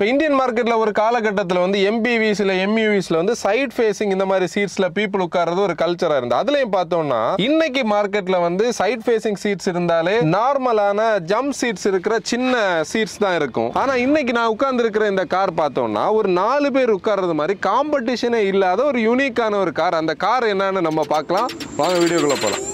இப்போ இந்தியன் மார்க்கெட்டில் ஒரு காலகட்டத்தில் வந்து எம்பிவிஸில் எம்யூவிஸில் வந்து சைட் ஃபேஸிங் இந்த மாதிரி சீட்ஸில் பீப்புள் உட்கார்றது ஒரு கல்ச்சராக இருந்தது அதுலேயும் பார்த்தோம்னா இன்னைக்கு மார்க்கெட்டில் வந்து சைட் ஃபேஸிங் சீட்ஸ் இருந்தாலே நார்மலான ஜம்ப் சீட்ஸ் இருக்கிற சின்ன சீட்ஸ் தான் இருக்கும் ஆனால் இன்னைக்கு நான் உட்கார்ந்து இருக்கிற இந்த கார் பார்த்தோம்னா ஒரு நாலு பேர் உட்கார்றது மாதிரி காம்படிஷனே இல்லாத ஒரு யூனிக்கான ஒரு கார் அந்த கார் என்னன்னு நம்ம பார்க்கலாம் வாங்க வீடியோக்குள்ள போகலாம்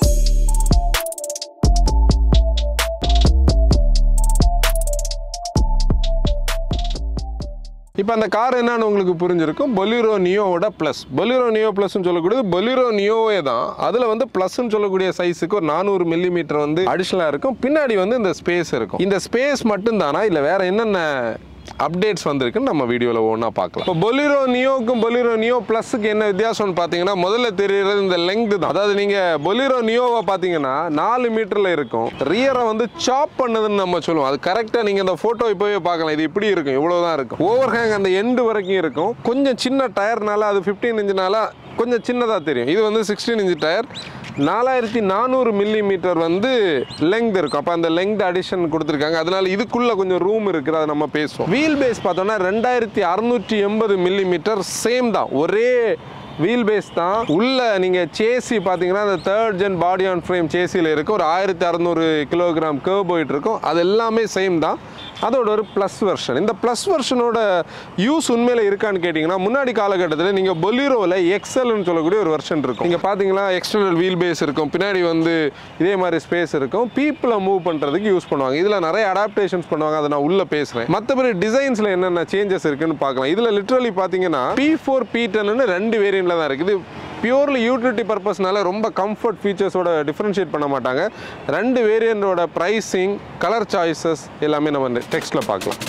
இப்போ அந்த கார் என்னன்னு உங்களுக்கு புரிஞ்சிருக்கும் பொலிரோ நியோவோட ப்ளஸ் பொலிரோ நியோ ப்ளஸ்னு சொல்லக்கூடியது பொலிரோ நியோவே தான் அதில் வந்து ப்ளஸ்ன்னு சொல்லக்கூடிய சைஸுக்கு ஒரு நானூறு மில்லிமீட்டர் வந்து அடிஷ்னலாக இருக்கும் பின்னாடி வந்து இந்த ஸ்பேஸ் இருக்கும் இந்த ஸ்பேஸ் மட்டும்தானா இல்லை வேற என்னென்ன அப்டேட்ஸ் வந்திருக்குன்னு நம்ம வீடியோவில் ஒன்றா பார்க்கலாம் இப்போ பொலிரோ நியோக்கும் பொலிரோ நியோ ப்ளஸுக்கு என்ன வித்தியாசம்னு பார்த்தீங்கன்னா முதல்ல தெரியுறது இந்த லெங்க் தான் அதாவது நீங்கள் பொலிரோ நியோவை பார்த்தீங்கன்னா நாலு மீட்டரில் இருக்கும் ரியரை வந்து சாப் பண்ணதுன்னு நம்ம சொல்லுவோம் அது கரெக்டாக நீங்கள் இந்த ஃபோட்டோ இப்போவே பார்க்கலாம் இது இப்படி இருக்கும் இவ்வளோ தான் இருக்கும் ஓவர் ஹேங் அந்த எண்டு வரைக்கும் இருக்கும் கொஞ்சம் சின்ன டயர்னால அது ஃபிஃப்டீன் இன்ச்சுனால கொஞ்சம் சின்னதாக தெரியும் இது வந்து சிக்ஸ்டீன் இன்ச் டயர் நாலாயிரத்தி நானூறு மில்லி மீட்டர் வந்து லெங்த் இருக்கும் அப்போ அந்த லெங்த் அடிஷன் கொடுத்துருக்காங்க அதனால இதுக்குள்ள கொஞ்சம் ரூம் இருக்குது அதை நம்ம பேசுவோம் வீல் பேஸ் பார்த்தோம்னா ரெண்டாயிரத்தி அறுநூற்றி எண்பது மில்லி மீட்டர் சேம் தான் ஒரே வீல் பேஸ் தான் உள்ள நீங்க சேசி பாத்தீங்கன்னா அந்த third gen body on frame சேசியில் இருக்கு ஒரு ஆயிரத்தி அறநூறு கிலோகிராம் கேர்வ் போயிட்டு இருக்கும் அது எல்லாமே சேம் தான் அதோட ஒரு ப்ளஸ் வெர்ஷன் இந்த ப்ளஸ் வெர்ஷனோட யூஸ் உண்மையில இருக்கான்னு கேட்டிங்கன்னா முன்னாடி காலகட்டத்தில் நீங்கள் பொலிரோவில் எக்ஸல்னு சொல்லக்கூடிய ஒரு வெர்ஷன் இருக்கும் நீங்கள் பார்த்தீங்களா எக்ஸ்டர்னல் வீல் பேஸ் இருக்கும் பின்னாடி வந்து இதே மாதிரி ஸ்பேஸ் இருக்கும் பீப்புளை மூவ் பண்ணுறதுக்கு யூஸ் பண்ணுவாங்க இதில் நிறைய அடாப்டேஷன்ஸ் பண்ணுவாங்க அதை நான் உள்ள பேசுகிறேன் மற்றபடி டிசைன்ஸில் என்னென்ன சேஞ்சஸ் இருக்குன்னு பார்க்கலாம் இதில் லிட்ரலி பார்த்தீங்கன்னா பி ஃபோர் பி டென்னு ரெண்டு வேரியண்ட்ல தான் இருக்குது பியூர்லி யூட்டிலிட்டி பர்பஸ்னால ரொம்ப கம்ஃபர்ட் ஃபீச்சர்ஸோட டிஃப்ரென்ஷியேட் பண்ண மாட்டாங்க ரெண்டு வேரியண்டோட ப்ரைஸிங் கலர் சாய்ஸஸ் எல்லாமே நம்ம டெக்ஸ்ட்டில் பார்க்கலாம்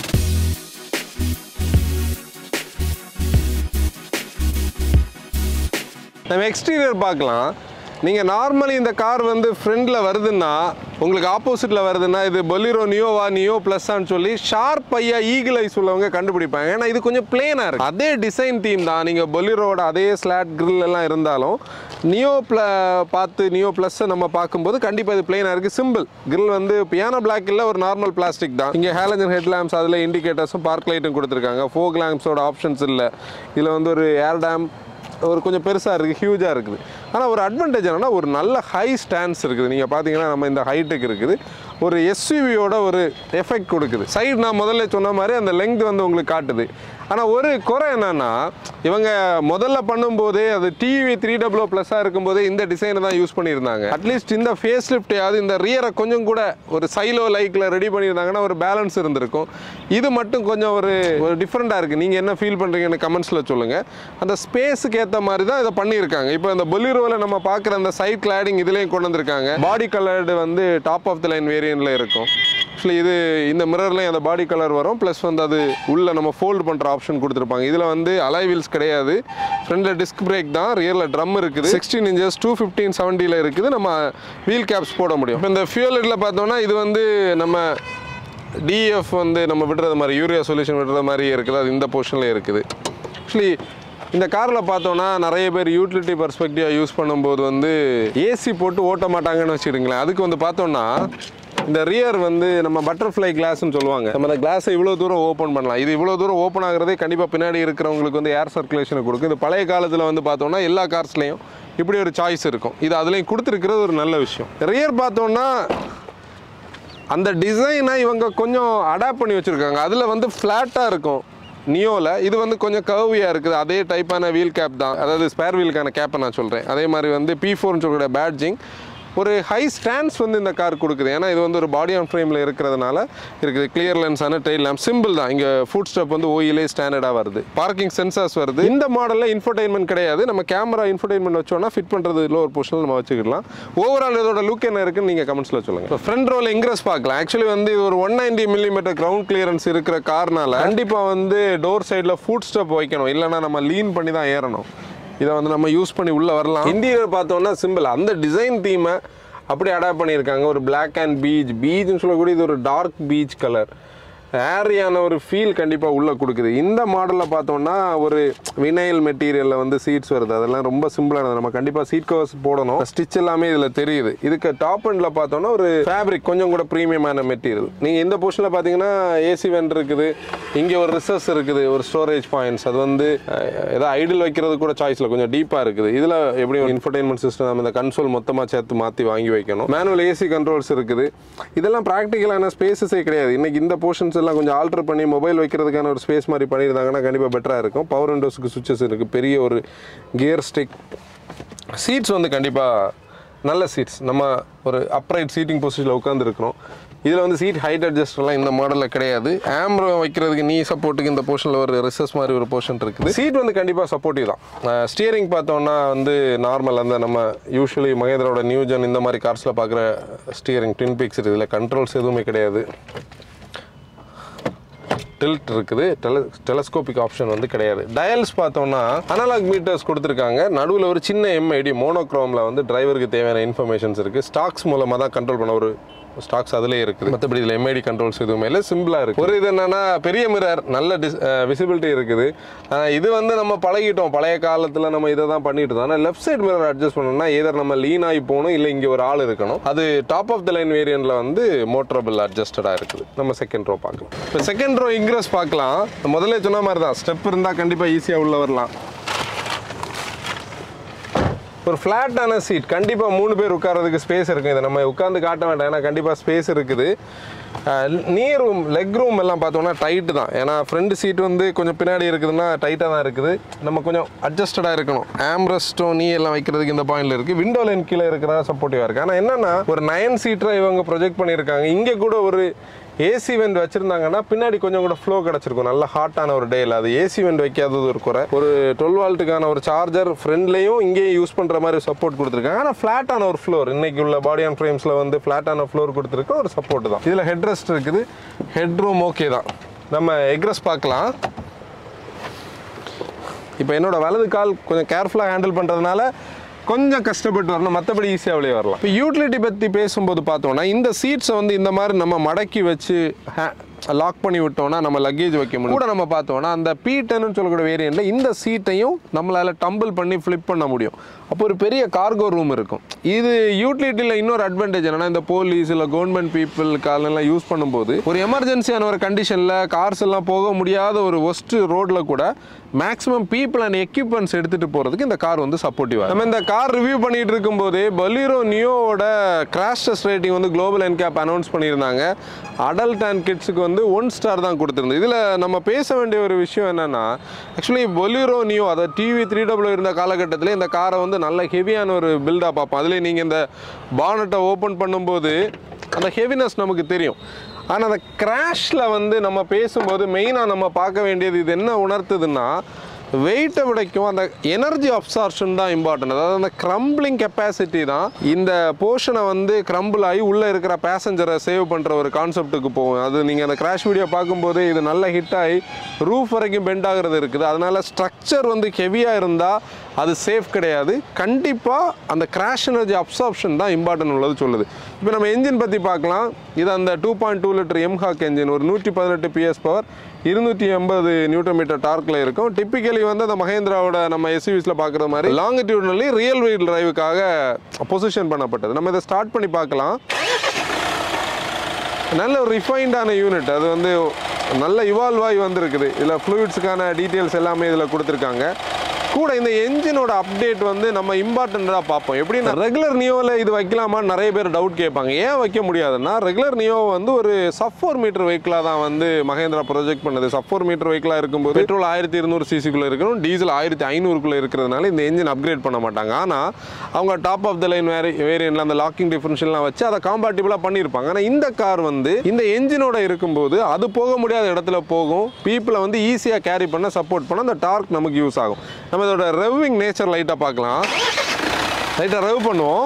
நம்ம எக்ஸ்டீரியர் பார்க்கலாம் நீங்கள் நார்மலி இந்த கார் வந்து ஃப்ரண்டில் வருதுன்னா உங்களுக்கு ஆப்போசிட்டில் வருதுன்னா இது பொலிரோ நியோவா நியோ ப்ளஸ்ஸான்னு சொல்லி ஷார்ப் ஐயா ஈகிள் ஐஸ் உள்ளவங்க கண்டுபிடிப்பாங்க ஏன்னா இது கொஞ்சம் பிளேனாக இருக்குது அதே டிசைன் தீம் தான் நீங்கள் பொலிரோட அதே ஸ்லாட் grill எல்லாம் இருந்தாலும் நியோ ப்ள பார்த்து நியோ ப்ளஸ்ஸை நம்ம பார்க்கும்போது கண்டிப்பாக இது பிளேனாக இருக்குது சிம்பிள் grill வந்து பியானோ பிளாக் இல்லை ஒரு நார்மல் பிளாஸ்டிக் தான் இங்கே ஹேலஜன் ஹெட் லேம்ப்ஸ் அதில் இண்டிகேட்டர்ஸும் பார்க் லைட்டும் கொடுத்துருக்காங்க ஃபோக் லேம்ப்ஸோட ஆப்ஷன்ஸ் இல்லை இதில் வந்து ஒரு ஏர் டேம் ஒரு கொஞ்சம் பெருசாக இருக்குது ஹியூஜாக இருக்குது ஆனால் ஒரு அட்வான்டேஜ் என்னன்னா ஒரு நல்ல ஹை ஸ்டாண்ட்ஸ் இருக்குது நீங்கள் பார்த்தீங்கன்னா நம்ம இந்த ஹைட்டுக்கு இருக்குது ஒரு எஸ்யூவியோட ஒரு எஃபெக்ட் கொடுக்குது சைடு நான் முதல்ல சொன்ன மாதிரி அந்த லெங்த் வந்து உங்களுக்கு காட்டுது ஆனால் ஒரு குறை என்னன்னா இவங்க முதல்ல பண்ணும்போதே அது டிவி த்ரீ டபுள்ஓ ப்ளஸ்ஸாக இருக்கும்போதே இந்த டிசைனை தான் யூஸ் பண்ணியிருந்தாங்க அட்லீஸ்ட் இந்த ஃபேஸ் லிஃப்டையாவது இந்த ரியரை கொஞ்சம் கூட ஒரு சைலோ லைக்கில் ரெடி பண்ணியிருந்தாங்கன்னா ஒரு பேலன்ஸ் இருந்திருக்கும் இது மட்டும் கொஞ்சம் ஒரு ஒரு டிஃப்ரெண்ட்டாக இருக்குது நீங்கள் என்ன ஃபீல் பண்ணுறீங்கன்னு கமெண்ட்ஸில் சொல்லுங்கள் அந்த ஸ்பேஸுக்கு ஏற்ற மாதிரி தான் இதை பண்ணியிருக்காங்க இப்போ இந்த பொலிரோவில் நம்ம பார்க்குற அந்த சைட் கிளாடிங் இதுலேயும் கொண்டு வந்திருக்காங்க பாடி கலர்டு வந்து டாப் ஆஃப் த லைன் வேரியண்ட்டில் இருக்கும் ஆக்சுவலி இது இந்த மிரர்லையும் அந்த பாடி கலர் வரும் ப்ளஸ் வந்து அது உள்ள நம்ம ஃபோல்டு பண்ணுற ஆப்ஷன் கொடுத்துருப்பாங்க இதில் வந்து அலாய் வீல்ஸ் கிடையாது ஃப்ரண்டில் டிஸ்க் பிரேக் தான் ரியரில் ட்ரம் இருக்குது சிக்ஸ்டீன் இன்ச்சஸ் டூ ஃபிஃப்டீன் செவன்ட்டியில் இருக்குது நம்ம வீல் கேப்ஸ் போட முடியும் இப்போ இந்த ஃபியூல் இதில் பார்த்தோம்னா இது வந்து நம்ம டிஎஃப் வந்து நம்ம விடுறது மாதிரி யூரியா சொல்யூஷன் விடுறது மாதிரி இருக்குது அது இந்த பொசிஷனில் இருக்குது ஆக்சுவலி இந்த காரில் பார்த்தோன்னா நிறைய பேர் யூட்டிலிட்டி பர்ஸ்பெக்டிவாக யூஸ் பண்ணும்போது வந்து ஏசி போட்டு ஓட்ட மாட்டாங்கன்னு வச்சுக்கிடுங்களேன் அதுக்கு வந்து பார்த்தோன்னா இந்த ரியர் வந்து நம்ம பட்டர்ஃப்ளை கிளாஸ்னு சொல்லுவாங்க நம்ம அந்த கிளாஸை இவ்வளோ தூரம் ஓப்பன் பண்ணலாம் இது இவ்வளோ தூரம் ஓப்பன் ஆகுறதே கண்டிப்பாக பின்னாடி இருக்கிறவங்களுக்கு வந்து ஏர் சர்க்குலேஷனை கொடுக்கும் இது பழைய காலத்தில் வந்து பார்த்தோம்னா எல்லா கார்ஸ்லையும் இப்படி ஒரு சாய்ஸ் இருக்கும் இது அதுலேயும் கொடுத்துருக்கிறது ஒரு நல்ல விஷயம் ரியர் பார்த்தோன்னா அந்த டிசைனை இவங்க கொஞ்சம் அடாப்ட் பண்ணி வச்சுருக்காங்க அதில் வந்து ஃப்ளாட்டாக இருக்கும் நியோவில் இது வந்து கொஞ்சம் கர்வியாக இருக்குது அதே டைப்பான வீல் கேப் தான் அதாவது ஸ்பேர் வீலுக்கான கேப்பை நான் சொல்கிறேன் அதே மாதிரி வந்து பி ஃபோர்னு சொல்லக்கூடிய பேட்ஜிங் ஒரு ஹை ஸ்டாண்ட்ஸ் வந்து இந்த கார் கொடுக்குது ஏன்னா இது வந்து ஒரு பாடி ஆன் ஃப்ரேமில் இருக்கிறதுனால இருக்குது கிளியர் லென்ஸான டெயில் லேம்ப் சிம்பிள் தான் இங்கே ஃபுட் ஸ்டெப் வந்து ஓயிலே ஸ்டாண்டர்டாக வருது பார்க்கிங் சென்சார்ஸ் வருது இந்த மாடலில் இன்ஃபர்டைன்மெண்ட் கிடையாது நம்ம கேமரா இன்ஃபர்டைன்மெண்ட் வச்சோம்னா ஃபிட் பண்ணுறது லோவர் பொசிஷனில் நம்ம வச்சுக்கலாம் ஓவரால் இதோட லுக் என்ன இருக்குன்னு நீங்கள் கமெண்ட்ஸில் சொல்லுங்கள் இப்போ ஃப்ரண்ட் ரோல் இங்கிரஸ் பார்க்கலாம் ஆக்சுவலி வந்து இது ஒரு one ninety millimetre ground clearance இருக்கிற கார்னால கண்டிப்பாக வந்து டோர் சைடில் ஃபுட் ஸ்டெப் வைக்கணும் இல்லைன்னா நம்ம லீன் பண்ணி தான் ஏறணும் இதை வந்து நம்ம யூஸ் பண்ணி உள்ளே வரலாம் இன்டீரியர் பார்த்தோம்னா சிம்பிள் அந்த டிசைன் தீமை அப்படி அடாப்ட் பண்ணியிருக்காங்க ஒரு Black அண்ட் பீச் பீச்னு சொல்லக்கூடிய இது ஒரு டார்க் பீச் கலர் ஏரியான ஒரு ஃபீல் கண்டிப்பாக உள்ளே கொடுக்குது இந்த மாடலில் பார்த்தோம்னா ஒரு வினைல் மெட்டீரியலில் வந்து சீட்ஸ் வருது அதெல்லாம் ரொம்ப சிம்பிளானது நம்ம கண்டிப்பாக சீட் கவர்ஸ் போடணும் ஸ்டிச் எல்லாமே இதில் தெரியுது இதுக்கு டாப் எண்டில் பார்த்தோம்னா ஒரு ஃபேப்ரிக் கொஞ்சம் கூட ப்ரீமியமான மெட்டீரியல் நீங்கள் இந்த போர்ஷனில் பார்த்தீங்கன்னா ஏசி வெண்ட் இருக்குது இங்கே ஒரு ரிசர்ஸ் இருக்குது ஒரு ஸ்டோரேஜ் பாயிண்ட்ஸ் அது வந்து அஹ், ஏதோ ஐடில் வைக்கிறது கூட சாய்ஸில் கொஞ்சம் டீப்பாக இருக்குது இதில் எப்படி இன்ஃபர்டைன்மெண்ட் சிஸ்டம் நம்ம இந்த கன்சோல் மொத்தமாக சேர்த்து மாற்றி வாங்கி வைக்கணும் மேனுவல் ஏசி கண்ட்ரோல்ஸ் இருக்குது இதெல்லாம் ப்ராக்டிக்கலான ஸ்பேசஸே கிடையாது இன்னைக்கு இந்த போர்ஷன்ஸ் எல்லாம் கொஞ்சம் ஆல்டர் பண்ணி மொபைல் வைக்கிறதுக்கான ஒரு ஸ்பேஸ் மாதிரி பண்ணியிருந்தாங்கன்னா கண்டிப்பாக பெட்டராக இருக்கும் பவர் விண்டோஸுக்கு சுவிச்சஸ் இருக்குது பெரிய ஒரு கியர் ஸ்டிக் சீட்ஸ் வந்து கண்டிப்பாக நல்ல சீட்ஸ் நம்ம ஒரு அப்ரைட் சீட்டிங் பொசிஷனில் உட்காந்துருக்கிறோம் இதில் வந்து சீட் ஹைட் அட்ஜஸ்டர்லாம் இந்த மாடலில் கிடையாது ஆம்ரோ வைக்கிறதுக்கு நீ சப்போர்ட்டுக்கு இந்த போர்ஷனில் ஒரு ரிசஸ் மாதிரி ஒரு போர்ஷன் இருக்குது சீட் வந்து கண்டிப்பாக சப்போர்ட்டிவ் தான் ஸ்டியரிங் பார்த்தோம்னா வந்து நார்மல் அந்த நம்ம யூஸ்வலி மகேந்திராவோட நியூஜன் இந்த மாதிரி கார்ஸில் பார்க்குற ஸ்டியரிங் ட்வின் பிக்ஸ் இதில் கண்ட்ரோல்ஸ் எதுவுமே கிடையாது டில்ட் இருக்குது டெல டெலஸ்கோபிக் ஆப்ஷன் வந்து கிடையாது டயல்ஸ் பார்த்தோம்னா அனலாக் மீட்டர்ஸ் கொடுத்துருக்காங்க நடுவில் ஒரு சின்ன எம்ஐடி மோனோக்ரோமில் வந்து டிரைவருக்கு தேவையான இன்ஃபர்மேஷன்ஸ் இருக்குது ஸ்டாக்ஸ் மூலமாக தான் கண்ட்ரோல் பண்ண ஒரு ஸ்டாக்ஸ் அதுலேயே இருக்குது மற்றபடி இதில் எம்ஐடி கண்ட்ரோல்ஸ் எதுவுமே இல்லை சிம்பிளாக இருக்குது ஒரு இது என்னன்னா பெரிய மிரர் நல்ல டிஸ் விசிபிலிட்டி இருக்குது ஆனா, இது வந்து நம்ம பழகிட்டோம் பழைய காலத்தில் நம்ம இதை தான் பண்ணிட்டு இருந்தோம் ஆனால் லெஃப்ட் சைடு மிரர் அட்ஜஸ்ட் பண்ணணும்னா ஏதர் நம்ம லீன் ஆகி போகணும் இல்லை இங்கே ஒரு ஆள் இருக்கணும் அது டாப் ஆஃப் த லைன் வேரியண்ட்டில் வந்து மோட்டரபிள் அட்ஜஸ்டடாக இருக்குது நம்ம செகண்ட் ரோ பார்க்கலாம் இப்போ செகண்ட் ரோ இன்க்ரஸ் பார்க்கலாம் முதல்ல சொன்ன மாதிரி தான் ஸ்டெப் இருந்தால் கண்டிப்பாக ஈஸியாக உள்ள வரலாம் ஒரு ஃப்ளாட்டான சீட் கண்டிப்பாக மூணு பேர் உட்கார்றதுக்கு ஸ்பேஸ் இருக்குது இதை நம்ம உட்காந்து காட்ட வேண்டாம் ஏன்னா கண்டிப்பாக ஸ்பேஸ் இருக்குது நீ ரூம் லெக் ரூம் எல்லாம் பார்த்தோம்னா டைட்டு தான் ஏன்னா ஃப்ரண்ட் சீட் வந்து கொஞ்சம் பின்னாடி இருக்குதுன்னா டைட்டாக தான் இருக்குது நம்ம கொஞ்சம் அட்ஜஸ்டடாக இருக்கணும் ஆம்ரஸ்டோ நீ எல்லாம் வைக்கிறதுக்கு இந்த பாயிண்ட்ல இருக்குது விண்டோ லைன் கீழே இருக்கிறதா சப்போர்ட்டிவாக இருக்குது ஆனால் என்னன்னா ஒரு நயன் சீட்டரை இவங்க ப்ரொஜெக்ட் பண்ணியிருக்காங்க இங்கே கூட ஒரு ஏசி வெண்ட் வச்சிருந்தாங்கன்னா பின்னாடி கொஞ்சம் கூட ஃப்ளோ கிடச்சிருக்கும் நல்ல ஹாட்டான ஒரு டேல அது ஏசி வெண்ட் வைக்காதது ஒரு குறை ஒரு டுவெல் வால்ட்டுக்கான ஒரு சார்ஜர் ஃப்ரெண்ட்லேயும் இங்கேயும் யூஸ் பண்ணுற மாதிரி சப்போர்ட் கொடுத்துருக்காங்க ஆனால் ஃப்ளாட்டான ஒரு ஃப்ளோர் இன்னைக்கு உள்ள பாடி அண்ட் ஃப்ரேம்ஸில் வந்து ஃப்ளாட்டான ஃப்ளோர் கொடுத்துருக்க ஒரு சப்போர்ட் தான் இதில் ஹெட் ரெஸ்ட் இருக்குது ஹெட் ரூம் ஓகே தான் நம்ம எக்ரெஸ் பார்க்கலாம் இப்போ என்னோட வலது கால் கொஞ்சம் கேர்ஃபுல்லாக ஹேண்டில் பண்ணுறதுனால கொஞ்சம் கஷ்டப்பட்டு வரணும் மற்றபடி ஈஸியாக வெளியே வரலாம் இப்போ யூட்டிலிட்டி பற்றி பேசும்போது பார்த்தோம்னா இந்த சீட்ஸை வந்து இந்த மாதிரி நம்ம மடக்கி வச்சு லாக் பண்ணி விட்டோம்னா நம்ம லக்கேஜ் வைக்க முடியும் கூட நம்ம பார்த்தோம்னா அந்த பி டென்னு சொல்லக்கூடிய வேரியண்ட்டில் இந்த சீட்டையும் நம்மளால் டம்பிள் பண்ணி ஃப்ளிப் பண்ண முடியும் அப்போ ஒரு பெரிய கார்கோ ரூம் இருக்கும் இது யூட்டிலிட்டியில் இன்னொரு அட்வான்டேஜ் என்னன்னா இந்த போலீஸ் இல்லை கவர்மெண்ட் பீப்புள் காலெல்லாம் யூஸ் பண்ணும்போது ஒரு எமர்ஜென்சியான ஒரு கண்டிஷனில் கார்ஸ் எல்லாம் போக முடியாத ஒரு ஒஸ்ட் ரோட்டில் கூட மேக்ஸிமம் பீப்புள் அண்ட் எக்யூப்மெண்ட்ஸ் எடுத்துகிட்டு போகிறதுக்கு இந்த கார் வந்து சப்போர்ட்டிவாக நம்ம இந்த கார் ரிவ்யூ பண்ணிட்டு இருக்கும்போது பலீரோ நியோவோட கிராஷ் டெஸ்ட் ரேட்டிங் வந்து குளோபல் என்கேப் அனௌன்ஸ் பண்ணியிருந்தாங்க அடல்ட் அண்ட் கிட்ஸுக்கு வந்து ஒன் ஸ்டார் தான் கொடுத்துருந்தது இதில் நம்ம பேச வேண்டிய ஒரு விஷயம் என்னன்னா ஆக்சுவலி பொலிரோ நியோ அதாவது டிவி த்ரீ டபுள் இருந்த காலகட்டத்தில் இந்த காரை வந்து நல்ல ஹெவியான ஒரு பில்டாக பார்ப்போம் அதுலேயே நீங்கள் இந்த பானட்டை ஓப்பன் பண்ணும்போது அந்த ஹெவினஸ் நமக்கு தெரியும் ஆனால் அந்த கிராஷில் வந்து நம்ம பேசும்போது மெயினாக நம்ம பார்க்க வேண்டியது இது என்ன உணர்த்துதுன்னா வெயிட்டை விடைக்கும் அந்த எனர்ஜி அப்சார்ப்ஷன் தான் இம்பார்ட்டன்ட் அதாவது அந்த க்ரம்பிளிங் கெப்பாசிட்டி தான் இந்த போர்ஷனை வந்து க்ரம்பிள் ஆகி உள்ளே இருக்கிற பேசஞ்சரை சேவ் பண்ணுற ஒரு கான்செப்ட்டுக்கு போகும் அது நீங்கள் அந்த கிராஷ் வீடியோ பார்க்கும்போது இது நல்ல ஹிட் ஆகி ரூஃப் வரைக்கும் பெண்ட் ஆகிறது இருக்குது அதனால ஸ்ட்ரக்சர் வந்து ஹெவியாக இருந்தால் அது சேஃப் கிடையாது கண்டிப்பாக அந்த கிராஷ் எனர்ஜி அப்சார்ப்ஷன் தான் இம்பார்ட்டன்ட் உள்ளது சொல்லுது இப்போ நம்ம என்ஜின் பற்றி பார்க்கலாம் இது அந்த two point two litre mHawk engine ஒரு நூற்றி பதினெட்டு பிஎஸ் பவர் இருநூற்றி எண்பது நியூட்டன் மீட்டர் டார்க்கில் இருக்கும் டிப்பிக்கலி வந்து அந்த மகேந்திராவோட நம்ம எஸ்யூவிஸில் பார்க்குற மாதிரி லாங்கிடியூட்னலி ரியல் வீல் டிரைவுக்காக பொசிஷன் பண்ணப்பட்டது நம்ம இதை ஸ்டார்ட் பண்ணி பார்க்கலாம் நல்ல ஒரு ரிஃபைன்டான யூனிட் அது வந்து நல்ல இவால்வ் ஆகி வந்திருக்குது இதில் ஃப்ளூயிட்ஸுக்கான டீட்டெயில்ஸ் எல்லாமே இதில் கொடுத்துருக்காங்க கூட இந்த என்ஜினோட அப்டேட் வந்து நம்ம இம்பார்ட்டண்ட்டாக பார்ப்போம் எப்படின்னா ரெகுலர் நியோவில் இது வைக்கலாமான்னு நிறைய பேர் டவுட் கேட்பாங்க ஏன் வைக்க முடியாதுன்னா ரெகுலர் நியோ வந்து ஒரு சப் ஃபோர் மீட்டர் வெஹிக்கிளாக தான் வந்து மகேந்திரா ப்ரொஜெக்ட் பண்ணுது சப் ஃபோர் மீட்டர் வெஹிக்கிளாக இருக்கும்போது பெட்ரோல் ஆயிரத்தி இருநூறு சிசிக்குள்ளே இருக்கணும் டீசல் ஆயிரத்தி ஐநூறுக்குள்ளே இருக்கிறதுனால இந்த என்ஜின் அப்கிரேட் பண்ண மாட்டாங்க ஆனால் அவங்க டாப் ஆஃப் த லைன் வேறு வேரியன்ட்ல அந்த லாக்கிங் டிஃபரன்ஷியல்லாம் வச்சு அதை காம்பேட்டிபிளாக பண்ணியிருப்பாங்க ஆனால் இந்த கார் வந்து இந்த என்ஜினோட இருக்கும்போது அது போக முடியாத இடத்துல போகும் பீப்புளை வந்து ஈஸியாக கேரி பண்ண சப்போர்ட் பண்ண அந்த டார்க் நமக்கு யூஸ் ஆகும் நம்ம இதோட ரெவ்விங் நேச்சர் லைட்டாக பார்க்கலாம் லைட்டாக ரெவ் பண்ணுவோம்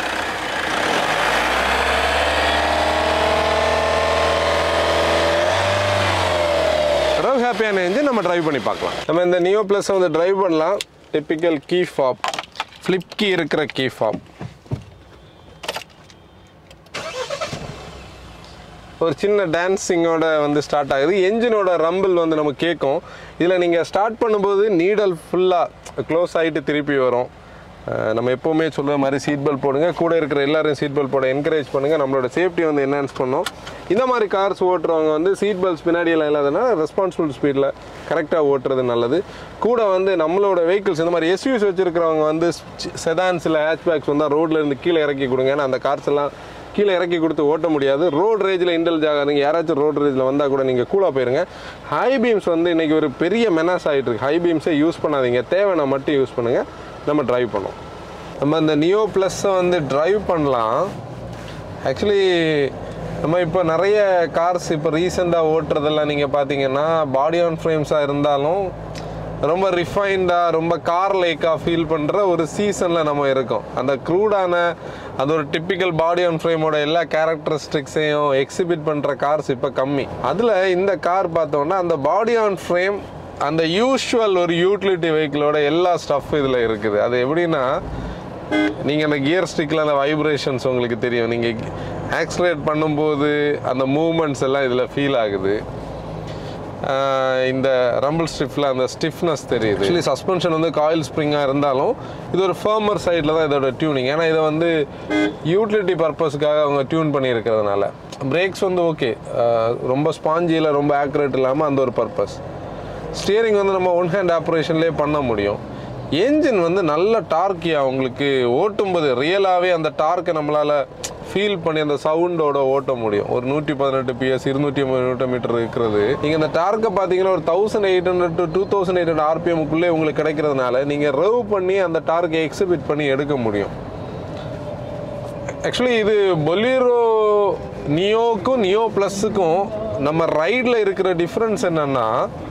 ரெவ் ஹாப்பியான என்ஜின் நம்ம டிரைவ் பண்ணி பார்க்கலாம் நம்ம இந்த நியோ ப்ளஸ் வந்து டிரைவ் பண்ணலாம் typical key fob flip key இருக்கிற கீ ஃபாப் ஒரு சின்ன டான்ஸிங்கோட வந்து ஸ்டார்ட் ஆகுது என்ஜினோட ரம்பிள் வந்து நம்ம கேட்கும் இதில் நீங்கள் ஸ்டார்ட் பண்ணும்போது நீடல் ஃபுல்லாக க்ளோஸ் ஆகிட்டு திருப்பி வரும் அஹ் நம்ம எப்போவுமே சொல்கிற மாதிரி சீட் பெல்ட் போடுங்க கூட இருக்கிற எல்லாரும் சீட் பெல்ட் போட என்கரேஜ் பண்ணுங்கள் நம்மளோட சேஃப்டி வந்து என்ஹான்ஸ் பண்ணோம் இந்த மாதிரி கார்ஸ் ஓட்டுறவங்க வந்து சீட் பெல்ட்ஸ் பின்னாடியெல்லாம் இல்லாதனா ரெஸ்பான்சிபிள் ஸ்பீடில் கரெக்டாக ஓட்டுறது நல்லது கூட வந்து நம்மளோட வெஹிக்கிள்ஸ் இந்த மாதிரி எஸ்யூஸ் வச்சுருக்கிறவங்க வந்து செதான்ஸில் ஹேட்ச்பேக்ஸ் வந்தால் ரோட்ல இருந்து கீழே இறக்கி கொடுங்க ஏன்னா அந்த கார்ஸ் எல்லாம் கீழே இறக்கி கொடுத்து ஓட்ட முடியாது ரோட் ரேஜில் இன்டெலிஜ் ஆகாதுங்க யாராச்சும் ரோட் ரேஜில் வந்தால் கூட நீங்கள் கூலாக போயிருங்க ஹை பீம்ஸ் வந்து இன்றைக்கி ஒரு பெரிய மெனாஸ் ஆகிட்டு இருக்கு ஹை பீம்ஸை யூஸ் பண்ணாதீங்க தேவைன்னா மட்டும் யூஸ் பண்ணுங்கள் நம்ம டிரைவ் பண்ணோம் நம்ம இந்த நியோ ப்ளஸ்ஸை வந்து டிரைவ் பண்ணலாம் ஆக்சுவலி நம்ம இப்போ நிறைய கார்ஸ் இப்போ ரீசெண்டாக ஓட்டுறதெல்லாம் நீங்கள் பார்த்தீங்கன்னா பாடி ஆன் ஃப்ரேம்ஸாக இருந்தாலும் ரொம்ப ரிஃபைன்டாக ரொம்ப கார் லைக்காக ஃபீல் பண்ணுற ஒரு சீசனில் நம்ம இருக்கோம் அந்த க்ரூடான அது ஒரு டிப்பிக்கல் பாடி ஆன் ஃப்ரேமோட எல்லா கேரக்டரிஸ்டிக்ஸையும் எக்ஸிபிட் பண்ணுற கார்ஸ் இப்போ கம்மி அதில் இந்த கார் பார்த்தோன்னா அந்த பாடி ஆன் ஃப்ரேம் அந்த யூஷுவல் ஒரு யூட்டிலிட்டி வெஹிக்கிளோட எல்லா ஸ்டஃப் இதில் இருக்குது அது எப்படின்னா நீங்கள் அந்த கியர் ஸ்டிக்கில் அந்த வைப்ரேஷன்ஸ் உங்களுக்கு தெரியும் நீங்கள் ஆக்ஸலேட் பண்ணும்போது அந்த மூமெண்ட்ஸ் எல்லாம் இதில் ஃபீல் ஆகுது ஆஹ் இந்த ரம்பிள் ஸ்டிஃபில் அந்த ஸ்டிஃப்னஸ் தெரியுது ஆக்சுவலி சஸ்பென்ஷன் வந்து காயில் ஸ்ப்ரிங்காக இருந்தாலும் இது ஒரு ஃபர்மர் சைடில் தான் இதோட டியூனிங் ஏன்னா இதை வந்து யூட்டிலிட்டி பர்பஸ்க்காக அவங்க டியூன் பண்ணியிருக்கிறதுனால பிரேக்ஸ் வந்து ஓகே ரொம்ப ஸ்பாஞ்சியில் ரொம்ப ஆக்யூரேட் இல்லாமல் அந்த ஒரு பர்பஸ் ஸ்டியரிங் வந்து நம்ம ஒன் ஹேண்ட் ஆப்ரேஷன்லேயே பண்ண முடியும் என்ஜின் வந்து நல்ல டார்க்கியாக உங்களுக்கு ஓட்டும்போது ரியலாகவே அந்த டார்க்கை நம்மளால் ஃபீல் பண்ணி அந்த சவுண்டோட ஓட்ட முடியும் ஒரு நூற்றி பதினெட்டு பிஎஸ் இருநூற்றி ஐம்பது நியூட்டன் மீட்டர் இருக்கிறது நீங்கள் இந்த டார்க்கை பார்த்தீங்கன்னா ஒரு thousand eight hundred to two thousand eight hundred ஆர்பிஎம்க்குள்ளே உங்களுக்கு கிடைக்கிறதுனால நீங்கள் ரவ் பண்ணி அந்த டார்க்கை எக்ஸிபிட் பண்ணி எடுக்க முடியும் ஆக்சுவலி இது பொலீரோ நியோக்கும் நியோ ப்ளஸுக்கும் நம்ம ரைடில் இருக்கிற டிஃப்ரென்ஸ் என்னன்னா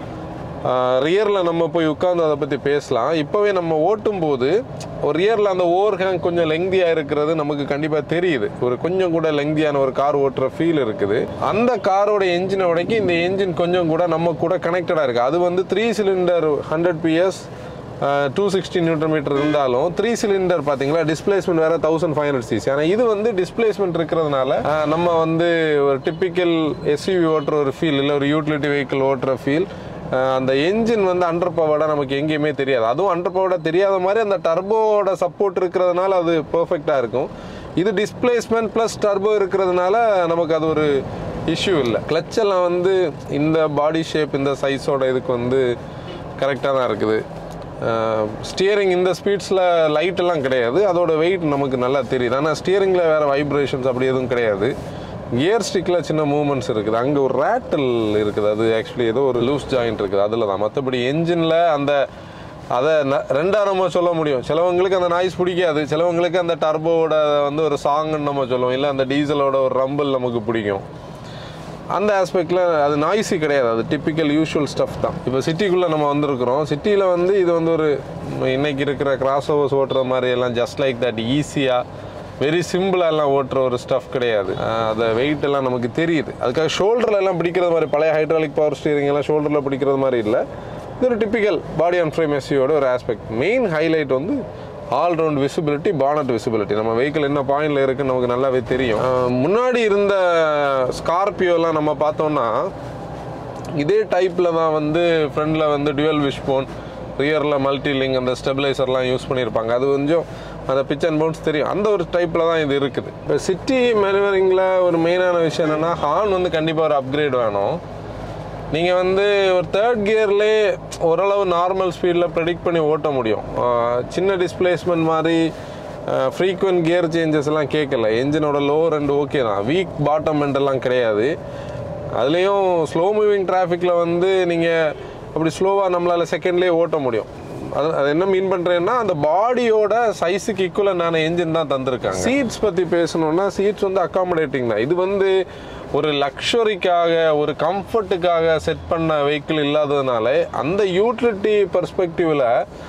ரியரில் நம்ம போய் உட்காந்து அதை பற்றி பேசலாம் இப்போவே நம்ம ஓட்டும்போது ஒரு ரியரில் அந்த ஓவர் ஹேங் கொஞ்சம் லெங்தியாக இருக்கிறது நமக்கு கண்டிப்பாக தெரியுது ஒரு கொஞ்சம் கூட லெங்தியான ஒரு கார் ஓட்டுற ஃபீல் இருக்குது அந்த காரோட என்ஜினை உடைக்கி இந்த என்ஜின் கொஞ்சம் கூட நம்ம கூட கனெக்டடாக இருக்குது அது வந்து three cylinder hundred PS two sixty newton metre இருந்தாலும் த்ரீ சிலிண்டர் பார்த்தீங்களா டிஸ்பிளேஸ்மெண்ட் வேறு தௌசண்ட் ஃபைவ் ஹண்ட்ரட் சிசி ஆனால் இது வந்து டிஸ்பிளேஸ்மெண்ட் இருக்கிறதுனால அஹ், நம்ம வந்து ஒரு டிப்பிக்கல் எஸ்யூவி ஓட்டுற ஒரு ஃபீல் இல்லை ஒரு யூட்டிலிட்டி வெஹிக்கிள் ஓட்டுற ஃபீல் அந்த என்ஜின் வந்து அண்டர் பவர்டாக நமக்கு எங்கேயுமே தெரியாது அதுவும் அண்டர் பவர்டாக தெரியாத மாதிரி அந்த டர்போவோட சப்போர்ட் இருக்கிறதுனால அது பர்ஃபெக்டாக இருக்கும் இது டிஸ்பிளேஸ்மெண்ட் ப்ளஸ் டர்போ இருக்கிறதுனால நமக்கு அது ஒரு இஷ்யூ இல்லை கிளச் எல்லாம் வந்து இந்த பாடி ஷேப் இந்த சைஸோட இதுக்கு வந்து கரெக்டாக தான் இருக்குது ஸ்டியரிங் இந்த ஸ்பீட்ஸில் லைட் எல்லாம் கிடையாது அதோட வெயிட் நமக்கு நல்லா தெரியுது ஆனால் ஸ்டியரிங்கில் வேறு வைப்ரேஷன்ஸ் அப்படி எதுவும் கிடையாது கியர் ஸ்டிக்கில் சின்ன மூமெண்ட்ஸ் இருக்குது அங்கே ஒரு ரேட்டில் இருக்குது அது ஆக்சுவலி ஏதோ ஒரு லூஸ் ஜாயிண்ட் இருக்குது அதில் தான் மற்றபடி என்ஜினில் அந்த அதை ந- ரெண்டா நம்ம சொல்ல முடியும் சிலவங்களுக்கு அந்த நாய்ஸ் பிடிக்காது சிலவங்களுக்கு அந்த டர்போவோட வந்து ஒரு சாங்குன்னு நம்ம சொல்லுவோம் இல்லை அந்த டீசலோட ஒரு ரம்பிள் நமக்கு பிடிக்கும் அந்த ஆஸ்பெக்டில் அது நாய்ஸி கிடையாது அது டிப்பிக்கல் யூஷுவல் ஸ்டஃப் தான் இப்போ சிட்டிக்குள்ளே நம்ம வந்திருக்கிறோம் சிட்டியில் வந்து இது வந்து ஒரு இன்னைக்கு இருக்கிற கிராஸ் ஓவர்ஸ் ஓட்டுற மாதிரி எல்லாம் ஜஸ்ட் லைக் தட் ஈஸியாக வெரி சிம்பிளாக எல்லாம் ஓட்டுற ஒரு ஸ்டஃப் கிடையாது அஹ் அந்த வெயிட் எல்லாம் நமக்கு தெரியுது அதுக்காக ஷோல்டர்ல எல்லாம் பிடிக்கிறது மாதிரி பழைய ஹைட்ராலிக் பவர் ஸ்டீரிங் எல்லாம் ஷோல்டரில் பிடிக்கிறது மாதிரி இல்லை இது ஒரு டிப்பிக்கல் பாடி ஆன் ஃப்ரேம் எஸ்யூவோட ஒரு ஆஸ்பெக்ட் மெயின் ஹைலைட் வந்து all round visibility bonnet visibility நம்ம வெஹிக்கிள் என்ன பாயிண்ட்ல இருக்குன்னு நமக்கு நல்லாவே தெரியும் அஹ் முன்னாடி இருந்த ஸ்கார்பியோலாம் நம்ம பார்த்தோம்னா இதே டைப்பில் தான் வந்து ஃப்ரண்டில் வந்து டுவல் விஷ்போன் ரியரில் மல்டி லிங்க் அந்த ஸ்டெபிளைசர்லாம் யூஸ் பண்ணியிருப்பாங்க அது கொஞ்சம் அந்த பிச் அண்ட் பவுன்ஸ் தெரியும் அந்த ஒரு டைப்பில் தான் இது இருக்குது இப்போ சிட்டி மேனுவரிங்கில் ஒரு மெயினான விஷயம் என்னென்னா ஹார்ன் வந்து கண்டிப்பாக ஒரு அப்கிரேட் வேணும் நீங்கள் வந்து ஒரு தேர்ட் கியர்லேயே ஓரளவு நார்மல் ஸ்பீடில் ப்ரெடிக்ட் பண்ணி ஓட்ட முடியும் ஆஹ் சின்ன டிஸ்பிளேஸ்மெண்ட் மாதிரி ஃப்ரீக்வெண்ட் கியர் சேஞ்சஸ் எல்லாம் கேட்கல என்ஜினோட லோ ரெண்டு ஓகே தான் வீக் பாட்டம் எல்லாம் கிடையாது அதுலேயும் ஸ்லோ மூவிங் டிராஃபிக்கில் வந்து நீங்கள் அப்படி ஸ்லோவாக நம்மளால் செகண்ட்லேயே ஓட்ட முடியும் அது அது என்ன மீன் பண்ணுறேன்னா அந்த பாடியோட சைஸுக்கு ஈக்குவலான என்ஜின் தான் தந்திருக்காங்க சீட்ஸ் பற்றி பேசணும்னா சீட்ஸ் வந்து அக்காமடேட்டிங் தான் இது வந்து ஒரு லக்ஸரிக்காக ஒரு கம்ஃபர்ட்டுக்காக செட் பண்ண வெஹிக்கிள் இல்லாததுனால அந்த யூட்டிலிட்டி பர்ஸ்பெக்டிவில்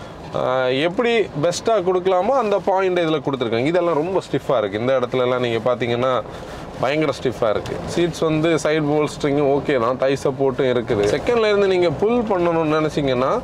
எப்படி பெஸ்ட்டாக கொடுக்கலாமோ அந்த பாயிண்ட் இதில் கொடுத்துருக்காங்க இதெல்லாம் ரொம்ப ஸ்டிஃபாக இருக்குது இந்த இடத்துலலாம் நீங்கள் பார்த்தீங்கன்னா பயங்கர ஸ்டிஃபாக இருக்குது சீட்ஸ் வந்து சைடு போல்ஸ்ட்ரிங்கும் ஓகே தான் டை சப்போர்ட்டும் இருக்குது செகண்ட்ல இருந்து நீங்கள் புல் பண்ணணும்னு நினச்சிங்கன்னா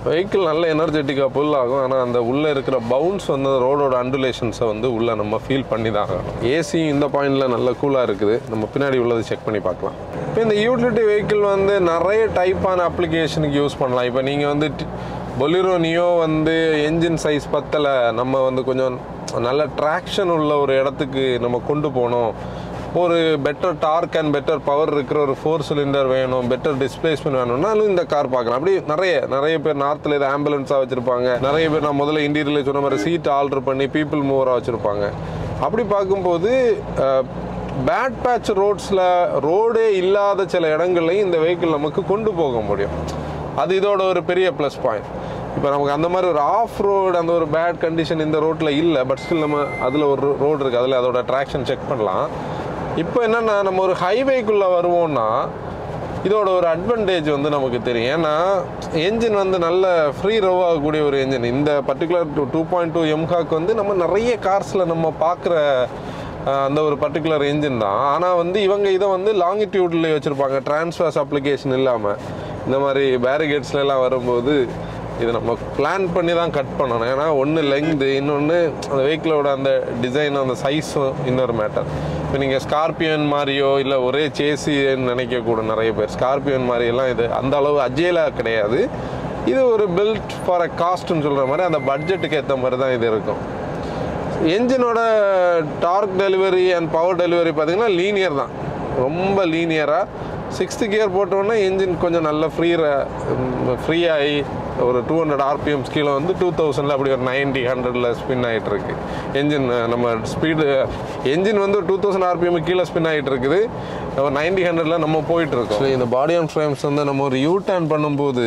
வெஹிக்கிள் நல்ல எனர்ஜெட்டிக்காக புல் ஆகும் ஆனால் அந்த உள்ளே இருக்கிற பவுன்ஸ் வந்து ரோடோட அண்டுலேஷன்ஸை வந்து உள்ளே நம்ம ஃபீல் பண்ணி தான் ஆகணும் ஏசியும் இந்த பாயிண்டில் நல்ல கூலாக இருக்குது நம்ம பின்னாடி உள்ளது செக் பண்ணி பார்க்கலாம் இப்போ இந்த யூட்டிலிட்டி வெஹிக்கிள் வந்து நிறைய டைப்பான அப்ளிகேஷனுக்கு யூஸ் பண்ணலாம் இப்போ நீங்கள் வந்து பொலிரோ நியோ வந்து என்ஜின் சைஸ் பத்தலை நம்ம வந்து கொஞ்சம் நல்ல ட்ராக்ஷன் உள்ள ஒரு இடத்துக்கு நம்ம கொண்டு போகணும் ஒரு better torque and better power இருக்கிற ஒரு ஃபோர் சிலிண்டர் வேணும் பெட்டர் டிஸ்பிளேஸ்மெண்ட் வேணும்னாலும் இந்த கார் பார்க்கலாம் அப்படி நிறைய நிறைய பேர் நார்த்தில் இது ஆம்புலன்ஸாக வச்சுருப்பாங்க நிறைய பேர் நான் முதல்ல இன்டீரியரில் சொன்ன மாதிரி சீட் ஆல்டர் பண்ணி பீப்புள் மூவராக வச்சுருப்பாங்க அப்படி பார்க்கும்போது பேட் பேட்ச் ரோட்ஸில் ரோடே இல்லாத சில இடங்கள்லையும் இந்த வெஹிக்கிள் நமக்கு கொண்டு போக முடியும் அது இதோட ஒரு பெரிய ப்ளஸ் பாயிண்ட் இப்போ நமக்கு அந்த மாதிரி ஒரு ஆஃப் ரோடு அந்த ஒரு பேட் கண்டிஷன் இந்த ரோட்டில் இல்லை பட் ஸ்டில் நம்ம அதில் ஒரு ரோடு இருக்குது அதில் அதோட ட்ராக்ஷன் செக் பண்ணலாம் இப்போ என்னென்னா நம்ம ஒரு ஹைவேக்குள்ளே வருவோம்னா இதோட ஒரு அட்வான்டேஜ் வந்து நமக்கு தெரியும் ஏன்னா என்ஜின் வந்து நல்ல ஃப்ரீ ரவ் ஆகக்கூடிய ஒரு என்ஜின் இந்த particular two two point two எம்காக் வந்து நம்ம நிறைய கார்ஸில் நம்ம பார்க்குற அந்த ஒரு பர்டிகுலர் என்ஜின் தான் ஆனால் வந்து இவங்க இதை வந்து லாங்கிடியூட்லேயே வச்சுருப்பாங்க டிரான்ஸ்ஃபர்ஸ் அப்ளிகேஷன் இல்லாமல் இந்த மாதிரி பேரிகேட்ஸ்ல எல்லாம் வரும்போது இது நம்ம பிளான் பண்ணி தான் கட் பண்ணணும் ஏன்னா ஒன்று லெங்து இன்னொன்று அந்த வெஹிக்கிளோட அந்த டிசைன் அந்த சைஸும் இன்னொரு மேட்டர் இப்போ நீங்கள் ஸ்கார்பியன் மாதிரியோ இல்லை ஒரே சேசின்னு நினைக்கக்கூடும் நிறைய பேர் ஸ்கார்பியன் மாதிரியெல்லாம் இது அந்த அளவு அஜேலாக கிடையாது இது ஒரு பில்ட் ஃபார் அ காஸ்ட்னு சொல்கிற மாதிரி அந்த பட்ஜெட்டுக்கு ஏற்ற மாதிரி தான் இது இருக்கும் என்ஜினோட torque delivery and power delivery பார்த்தீங்கன்னா லீனியர் தான் ரொம்ப லீனியராக சிக்ஸ்த்து கியர் போட்டோன்னே என்ஜின் கொஞ்சம் நல்ல ஃப்ரீ ஃப்ரீ ஆகி ஒரு டூ ஹண்ட்ரட் ஆர்பிஎம்ஸ் கீழே வந்து டூ தௌசண்டில் அப்படி ஒரு நைன்டி ஹண்ட்ரடில் ஸ்பின் ஆகிட்டு இருக்கு என்ஜின் நம்ம ஸ்பீடு என்ஜின் வந்து டூ தௌசண்ட் ஆர்பிஎம் கீழே ஸ்பின் ஆகிட்டு இருக்குது ஒரு நைன்டி ஹண்ட்ரடில் நம்ம போயிட்டு இருக்கோம் So, இந்த பாடி ஆன் ஃப்ரேம்ஸ் வந்து நம்ம ஒரு யூ டர்ன் பண்ணும்போது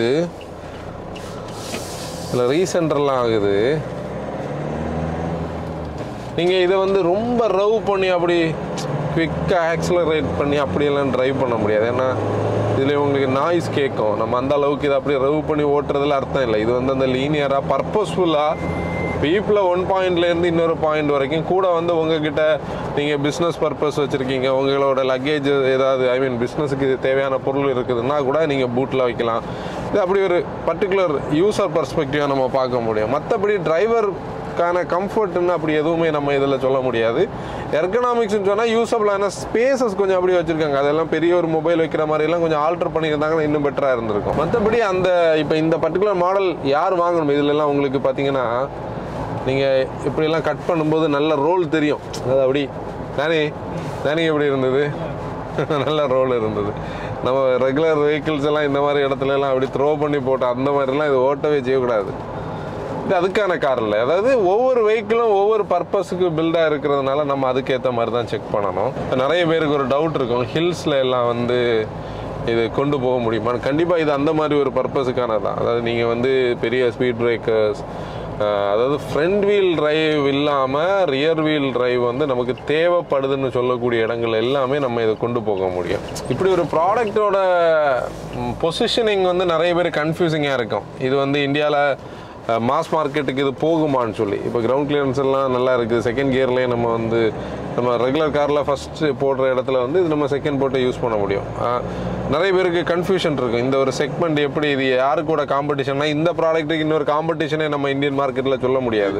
இதில் ரீசென்டர்லாம் ஆகுது நீங்கள் இதை வந்து ரொம்ப ரவ் பண்ணி அப்படி குவிக்காக ஆக்ஸலரேட் பண்ணி அப்படியெல்லாம் ட்ரைவ் பண்ண முடியாது ஏன்னா இதில் உங்களுக்கு நாய்ஸ் கேட்கும் நம்ம அந்த அளவுக்கு இதை அப்படியே ரவ் பண்ணி ஓட்டுறதுல அர்த்தம் இல்லை இது வந்து அந்த லீனியராக பர்பஸ்ஃபுல்லாக பீப்பில் ஒன் பாயிண்ட்லேருந்து இன்னொரு பாயிண்ட் வரைக்கும் கூட வந்து உங்ககிட்ட நீங்கள் பிஸ்னஸ் பர்பஸ் வச்சுருக்கீங்க உங்களோட லக்கேஜ் ஏதாவது ஐ மீன் பிஸ்னஸுக்கு தேவையான பொருள் இருக்குதுன்னா கூட நீங்கள் பூட்டில் வைக்கலாம் இது அப்படி ஒரு பர்டிகுலர் யூசர் பர்ஸ்பெக்டிவாக நம்ம பார்க்க முடியும் மற்றபடி டிரைவர் க்கான கம்ஃபர்ட்னு அப்படி எதுவுமே நம்ம இதில் சொல்ல முடியாது எர்கனாமிக்ஸ்னு சொன்னால் யூஸபிளான ஸ்பேசஸ் கொஞ்சம் அப்படி வச்சுருக்காங்க அதெல்லாம் பெரிய ஒரு மொபைல் வைக்கிற மாதிரிலாம் கொஞ்சம் ஆல்டர் பண்ணியிருந்தாங்கன்னா இன்னும் பெட்டராக இருந்திருக்கும் மற்றபடி அந்த இப்போ இந்த பர்டிகுலர் மாடல் யார் வாங்கணும் இதுலலாம் உங்களுக்கு பார்த்தீங்கன்னா நீங்கள் இப்படியெல்லாம் கட் பண்ணும்போது நல்ல ரோல் தெரியும் அது அப்படி நானே நானே எப்படி இருந்தது நல்ல ரோல் இருந்தது நம்ம ரெகுலர் வெஹிக்கிள்ஸ் எல்லாம் இந்த மாதிரி இடத்துல எல்லாம் அப்படி த்ரோ பண்ணி போட்டு அந்த மாதிரிலாம் இது ஓட்டவே செய்யக்கூடாது இது அதுக்கான கார் இல்லை அதாவது ஒவ்வொரு வெஹிக்கிளும் ஒவ்வொரு பர்பஸுக்கு பில்டாக இருக்கிறதுனால நம்ம அதுக்கேற்ற மாதிரி தான் செக் பண்ணணும் இப்போ நிறைய பேருக்கு ஒரு டவுட் இருக்கும் ஹில்ஸில் எல்லாம் வந்து இது கொண்டு போக முடியுமான்னு கண்டிப்பாக இது அந்த மாதிரி ஒரு பர்பஸுக்கான தான் அதாவது நீங்கள் வந்து பெரிய ஸ்பீட் பிரேக்கர்ஸ் அதாவது ஃப்ரண்ட் வீல் டிரைவ் இல்லாமல் ரியர் வீல் டிரைவ் வந்து நமக்கு தேவைப்படுதுன்னு சொல்லக்கூடிய இடங்கள் எல்லாமே நம்ம இதை கொண்டு போக முடியும் இப்படி ஒரு ப்ராடக்டோட பொசிஷனிங் வந்து நிறைய பேர் கன்ஃபியூசிங்காக இருக்கும் இது வந்து இந்தியாவில் மாஸ் மார்க்கெட்டுக்கு இது போகுமான்னு சொல்லி இப்போ கிரவுண்ட் கிளியரன்ஸ் எல்லாம் நல்லா இருக்குது செகண்ட் கியர்லேயே நம்ம வந்து நம்ம ரெகுலர் காரில் ஃபஸ்ட்டு போடுற இடத்துல வந்து இது நம்ம செகண்ட் போட்டு யூஸ் பண்ண முடியும் ஆஹ், நிறைய பேருக்கு கன்ஃபியூஷன் இருக்கும் இந்த ஒரு செக்மெண்ட் எப்படி இது யாரு கூட காம்படிஷன்னா இந்த ப்ராடக்ட்டுக்கு இன்னொரு காம்படிஷனே நம்ம இந்தியன் மார்க்கெட்டில் சொல்ல முடியாது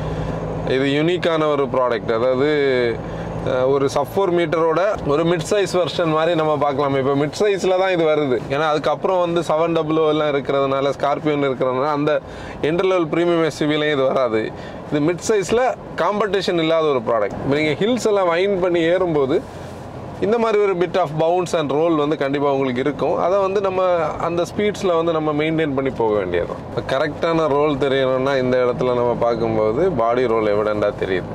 இது யூனிக்கான ஒரு ப்ராடக்ட் அதாவது அஹ், ஒரு சஃபோர் மீட்டரோட ஒரு மிட் சைஸ் வெர்ஷன் மாதிரி நம்ம பார்க்கலாம் இப்போ மிட் சைஸில் தான் இது வருது ஏன்னா அதுக்கப்புறம் வந்து செவன் டபுள் எல்லாம் இருக்கிறதுனால ஸ்கார்பியோன் இருக்கிறதுனால அந்த என்டர் லெவல் ப்ரீமியம் எஸ்யூவிலையும் இது வராது இது மிட் சைஸில் காம்படிஷன் இல்லாத ஒரு ப்ராடக்ட் இப்போ நீங்கள் ஹில்ஸ் எல்லாம் வைன் பண்ணி ஏறும்போது இந்த மாதிரி ஒரு bit of bounce and roll வந்து கண்டிப்பாக உங்களுக்கு இருக்கும் அதை வந்து நம்ம அந்த ஸ்பீட்ஸில் வந்து நம்ம மெயின்டைன் பண்ணி போக வேண்டியது கரெக்டான ரோல் தெரியணும்னா இந்த இடத்துல நம்ம பார்க்கும்போது பாடி ரோல் எவிடெண்டாக தெரியுது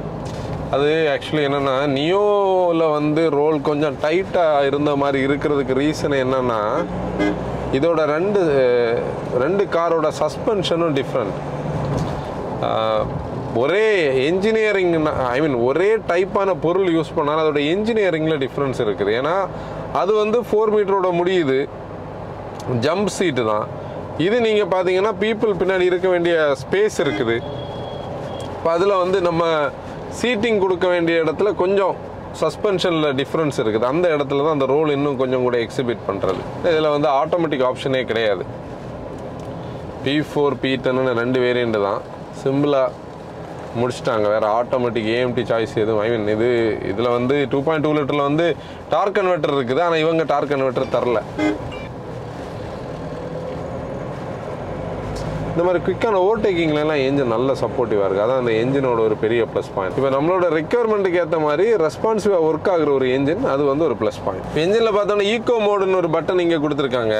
அது ஆக்சுவலி என்னென்னா நியோவில் வந்து ரோல் கொஞ்சம் டைட்டாக இருந்த மாதிரி இருக்கிறதுக்கு ரீசன் என்னென்னா இதோட ரெண்டு ரெண்டு காரோட சஸ்பென்ஷனும் டிஃப்ரெண்ட் ஒரே என்ஜினியரிங் ஐ மீன் ஒரே டைப்பான பொருள் யூஸ் பண்ணாலும் அதோட என்ஜினியரிங்கில் டிஃப்ரென்ஸ் இருக்குது ஏன்னா அது வந்து ஃபோர் மீட்டரோட முடியுது ஜம்ப் சீட்டு தான் இது நீங்கள் பார்த்தீங்கன்னா பீப்புள் பின்னாடி இருக்க வேண்டிய ஸ்பேஸ் இருக்குது இப்போ அதில் வந்து நம்ம சீட்டிங் கொடுக்க வேண்டிய இடத்துல கொஞ்சம் சஸ்பென்ஷனில் டிஃப்ரென்ஸ் இருக்குது அந்த இடத்துல தான் அந்த ரோல் இன்னும் கொஞ்சம் கூட எக்ஸிபிட் பண்ணுறது இதில் வந்து ஆட்டோமேட்டிக் ஆப்ஷனே கிடையாது பி ஃபோர் பி டென்னு ரெண்டு வேரியண்ட் தான் சிம்பிளாக முடிச்சிட்டாங்க வேறு ஆட்டோமேட்டிக் ஏஎம்டி சாய்ஸ் எதுவும் ஐ மீன் இது இதில் வந்து டூ பாயிண்ட் டூ லிட்டரில் வந்து டார்க் கன்வெர்ட்டர் இருக்குது ஆனால் இவங்க டார்க் கன்வெர்ட்டர் தரல இந்த மாதிரி குயிக்கான ஓவர்டேக்கிங்லாம் என்ஜின் நல்ல சப்போர்ட்டிவாக இருக்குது அதான் அந்த என்ஜினோட ஒரு பெரிய ப்ளஸ் பாயிண்ட் இப்போ நம்மளோட ரெக்குயர்மெண்ட்டுக்கு ஏற்ற மாதிரி ரெஸ்பான்சிவாக ஒர்க் ஆகுற ஒரு என்ஜின் அது வந்து ஒரு ப்ளஸ் பாயிண்ட் என்ஜினில் பார்த்தோன்னா ஈகோ மோடுன்னு ஒரு பட்டன் இங்கே கொடுத்துருக்காங்க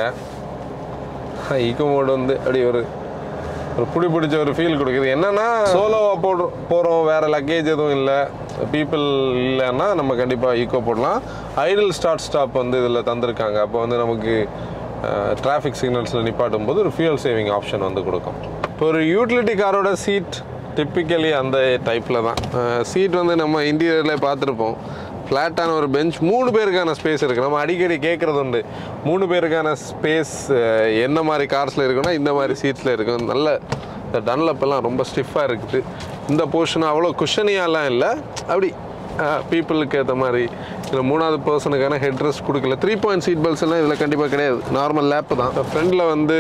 ஈகோ மோடு வந்து அப்படி ஒரு ஒரு புடி பிடிச்ச ஒரு ஃபீல் கொடுக்குது என்னன்னா சோலோவாக போடுற போகிறோம் வேற லக்கேஜ் எதுவும் இல்லை பீப்புள் இல்லைன்னா நம்ம கண்டிப்பாக ஈக்கோ போடலாம் ஐடில் ஸ்டார்ட் ஸ்டாப் வந்து இதில் தந்திருக்காங்க அப்போ வந்து நமக்கு டிராஃபிக் சிக்னல்ஸில் நிப்பாட்டும் போது ஒரு ஃபியூல் சேவிங் ஆப்ஷன் வந்து கொடுக்கும் இப்போ ஒரு யூட்டிலிட்டி காரோட சீட் டிப்பிக்கலி அந்த டைப்பில் தான் சீட் வந்து நம்ம இன்டீரியரில் பார்த்துருப்போம் ஃப்ளாட்டான ஒரு பெஞ்ச் மூணு பேருக்கான ஸ்பேஸ் இருக்குது நம்ம அடிக்கடி கேட்குறது உண்டு மூணு பேருக்கான ஸ்பேஸ் என்ன மாதிரி கார்ஸில் இருக்குன்னா இந்த மாதிரி சீட்ஸில் இருக்கும் நல்ல இந்த டன்லப் எல்லாம் ரொம்ப ஸ்டிஃபாக இருக்குது இந்த போர்ஷன் அவ்வளோ குஷனியாலாம் இல்லை அப்படி பீப்புளுக்கு ஏற்ற மாதிரி இதில் மூணாவது பர்சனுக்கான ஹெட் ரெஸ்ட் கொடுக்கல த்ரீ பாயிண்ட் சீட் பெல்ட்ஸ் எல்லாம் இதில் கண்டிப்பாக கிடையாது நார்மல் லேப் தான் ஃப்ரண்டில் வந்து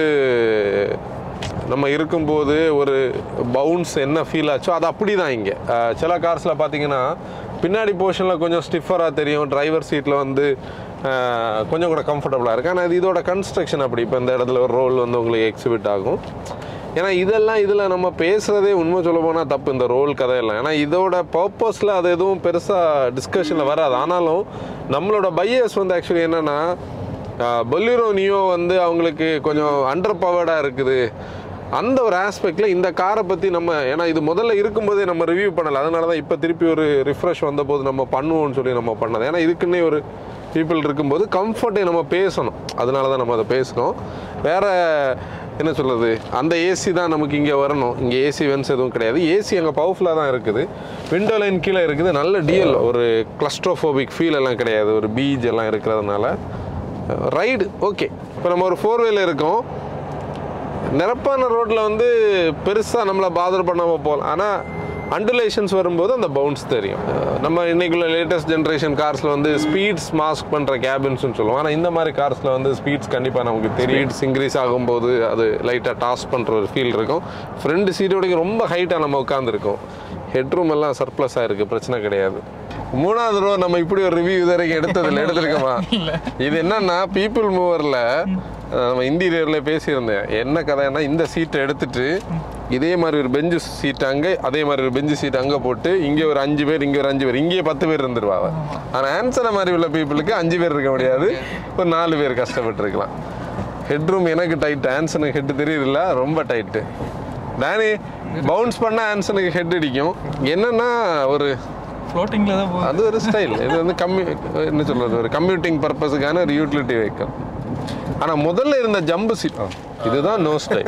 நம்ம இருக்கும்போது ஒரு பவுன்ஸ் என்ன ஃபீல் ஆச்சோ அது அப்படி தான் இங்கே சில கார்ஸில் பார்த்தீங்கன்னா பின்னாடி போர்ஷனில் கொஞ்சம் ஸ்டிஃபராக தெரியும் டிரைவர் சீட்டில் வந்து அஹ், கொஞ்சம் கூட கம்ஃபர்டபுளாக இருக்குது ஆனால் இது இதோட கன்ஸ்ட்ரக்ஷன் அப்படி இப்போ இந்த இடத்துல ஒரு ரோல் வந்து உங்களுக்கு எக்ஸிபிட் ஆகும் ஏன்னா இதெல்லாம் இதில் நம்ம பேசுகிறதே உண்மை சொல்ல போனால் தப்பு இந்த ரோல் கதையெல்லாம் ஏன்னா இதோட பர்பஸில் அது எதுவும் பெருசாக டிஸ்கஷனில் வராது ஆனாலும் நம்மளோட பையஸ் வந்து ஆக்சுவலி என்னென்னா பொல்லிரோ நியோ வந்து அவங்களுக்கு கொஞ்சம் அண்டர் பவர்டாக இருக்குது அந்த ஒரு ஆஸ்பெக்டில் இந்த காரை பற்றி நம்ம ஏன்னா இது முதல்ல இருக்கும்போதே நம்ம ரிவ்யூ பண்ணலை அதனால தான் இப்போ திருப்பி ஒரு ரிஃப்ரெஷ் வந்தபோது நம்ம பண்ணுவோம்னு சொல்லி நம்ம பண்ணது ஏன்னா இதுக்குன்னே ஒரு பீப்புள் இருக்கும்போது கம்ஃபர்ட்டை நம்ம பேசணும் அதனால தான் நம்ம அதை பேசணும் வேற என்ன சொல்கிறது அந்த ஏசி தான் நமக்கு இங்கே வரணும் இங்கே ஏசி வென்ஸ் எதுவும் கிடையாது ஏசி அங்கே பவர்ஃபுல்லாக தான் இருக்குது விண்டோ லைன் கீழே இருக்குது நல்ல டிஎல் ஒரு கிளஸ்ட்ரோஃபோபிக் ஃபீல் எல்லாம் கிடையாது ஒரு பீச் எல்லாம் இருக்கிறதுனால ரைடு ஓகே இப்போ நம்ம ஒரு ஃபோர் வேல இருக்கோம் நிரப்பான ரோட்டில் வந்து பெருசாக நம்மளை பாதர் பண்ணாமல் போகலாம் ஆனால் அண்டுலேஷன்ஸ் வரும்போது அந்த பவுன்ஸ் தெரியும் அஹ் நம்ம இன்னைக்குள்ள லேட்டஸ்ட் ஜென்ரேஷன் கார்ஸில் வந்து ஸ்பீட்ஸ் மாஸ்க் பண்ணுற கேபின்ஸ்னு சொல்லுவோம் ஆனால் இந்த மாதிரி கார்ஸில் வந்து ஸ்பீட்ஸ் கண்டிப்பாக நமக்கு தெரியும் ஸ்பீட்ஸ் இன்க்ரீஸ் ஆகும்போது அது லைட்டாக டாஸ் பண்ணுற ஒரு ஃபீல் இருக்கும் ஃப்ரண்ட் சீட்டோட ரொம்ப ஹைட்டாக நம்ம உட்காந்துருக்கோம் ஹெட்ரூம் எல்லாம் சர்ப்ளஸாக இருக்குது பிரச்சனை கிடையாது மூணாவது ரோ நம்ம இப்படி ஒரு ரிவ்யூ இது வரைக்கும் எடுத்ததில்ல எடுத்திருக்கோமா இது என்னன்னா பீப்புள் மூவரில் நம்ம இன்டீரியர்ல பேசியிருந்தேன் என்ன கதைன்னா இந்த சீட்டை எடுத்துட்டு இதே மாதிரி ஒரு பெஞ்சு சீட் அங்கே அதே மாதிரி ஒரு பெஞ்சு சீட் அங்கே போட்டு இங்கே ஒரு அஞ்சு பேர் இங்கே ஒரு அஞ்சு பேர் இங்கேயே பத்து பேர் இருந்துருவாங்க ஆனால் ஆன்சரை மாதிரி உள்ள பீப்புளுக்கு அஞ்சு பேர் இருக்க முடியாது ஒரு நாலு பேர் கஷ்டப்பட்டு இருக்கலாம் ஹெட்ரூம் எனக்கு டைட் ஆன்சனுக்கு ஹெட் தெரியுதுல்ல ரொம்ப டைட்டு டேனி பவுன்ஸ் பண்ண ஆன்சனுக்கு ஹெட் அடிக்கும் என்னன்னா ஒரு ஃப்ளோட்டிங்கில் தான் போகுது அது ஒரு ஸ்டைல் இது வந்து கம்யூ என்ன சொல்றது ஒரு கம்யூட்டிங் பர்பஸுக்கான ஒரு யூட்டிலிட்டி வெஹிக்கல் ஆனால் முதல்ல இருந்த ஜம்பு சீட் இதுதான் நோ ஸ்டைல்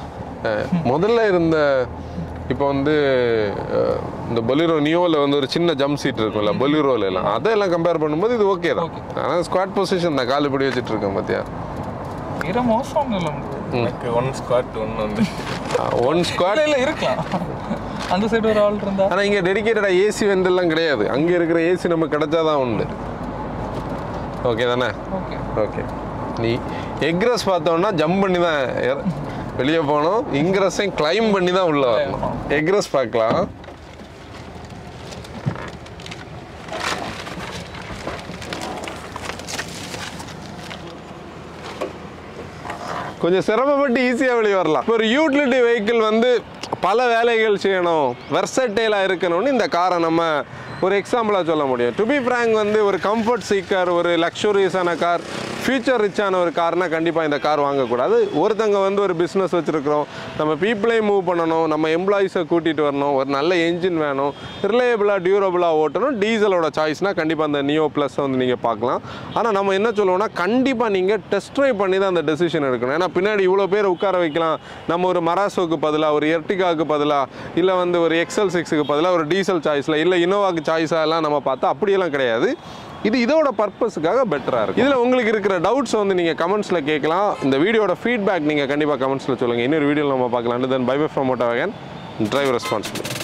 முதல்ல இருந்த இப்போ வந்து அஹ், இந்த பொலிரோ நியோவில் வந்து ஒரு சின்ன ஜம்ப் சீட் இருக்கும்ல பொலிரோல எல்லாம் அதெல்லாம் கம்பேர் பண்ணும்போது இது ஓகே தான் ஆனால் ஸ்குவாட் பொசிஷன் தான் கால் இப்படி வச்சுட்டு இருக்கேன் பார்த்தியா இர மோசம் இல்லை எனக்கு ஒன் ஸ்குவாட் ஒன்று வந்து ஒன் ஸ்குவாட் இல்லை இருக்கலாம் அந்த சைடு ஒரு ஆள் இருந்தா ஆனால் இங்கே டெடிக்கேட்டடாக ஏசி வெண்டெல்லாம் கிடையாது அங்கே இருக்கிற ஏசி நமக்கு கிடைச்சாதான் உண்டு ஓகே தானே ஓகே ஓகே நீ எக்ரஸ் பார்த்தோம்னா ஜம்ப் பண்ணி தான் ஏற- வெளியே போகணும் இங்கிரஸையும் கிளைம் பண்ணி தான் உள்ள வரணும் எக்ரஸ் பார்க்கலாம் கொஞ்சம் சிரமப்பட்டு ஈஸியாக வெளியே வரலாம் இப்போ ஒரு யூட்டிலிட்டி வெஹிக்கிள் வந்து பல வேலைகள் செய்யணும் வெர்சட்டைலாக இருக்கணும்னு இந்த காரை நம்ம ஒரு எக்ஸாம்பிளாக சொல்ல முடியும் டு பி ஃப்ராங்க் வந்து ஒரு கம்ஃபர்ட் சீக்கர் ஒரு லக்ஸுரியஸான கார் ஃபியூச்சர் ரிச்சான ஒரு கார்னா கண்டிப்பாக இந்த கார் வாங்கக்கூடாது ஒருத்தங்க வந்து ஒரு பிஸ்னஸ் வச்சுருக்கிறோம் நம்ம பீப்புளையும் மூவ் பண்ணணும் நம்ம எம்ப்ளாயீஸை கூட்டிகிட்டு வரணும் ஒரு நல்ல என்ஜின் வேணும் ரிலையபிளாக டியூரபிளாக ஓட்டணும் டீசலோட சாய்ஸ்னால் கண்டிப்பாக அந்த நியோ ப்ளஸ் வந்து நீங்கள் பார்க்கலாம் ஆனால் நம்ம என்ன சொல்லுவோம்னா கண்டிப்பாக நீங்கள் டெஸ்ட் ட்ரைவ் பண்ணி தான் அந்த டெசிஷன் எடுக்கணும் ஏன்னா பின்னாடி இவ்வளோ பேர் உட்கார வைக்கலாம் நம்ம ஒரு மராசோக்கு பதிலாக ஒரு எர்டிகாவுக்கு பதிலாக இல்லை வந்து ஒரு எக்ஸல் சிக்ஸுக்கு பதிலாக ஒரு டீசல் சாய்ஸில் இல்லை இனோவாக்கு சாய்ஸாக எல்லாம் நம்ம பார்த்தா அப்படியெல்லாம் கிடையாது இது இதோட பர்பஸுக்காக பெட்டராக இருக்கும் இதில் உங்களுக்கு இருக்கிற டவுட்ஸ் வந்து நீங்கள் கமெண்ட்ஸில் கேட்கலாம் இந்த வீடியோட ஃபீட்பேக் நீங்கள் கண்டிப்பாக கமெண்ட்ஸில் சொல்லுங்கள் இன்னொரு வீடியோவில் நம்ம பார்க்கலாம் தென் பை பை ஃப்ரம் மோட்டோ வேகன் டிரைவர் ரெஸ்பான்சிபிலிட்டி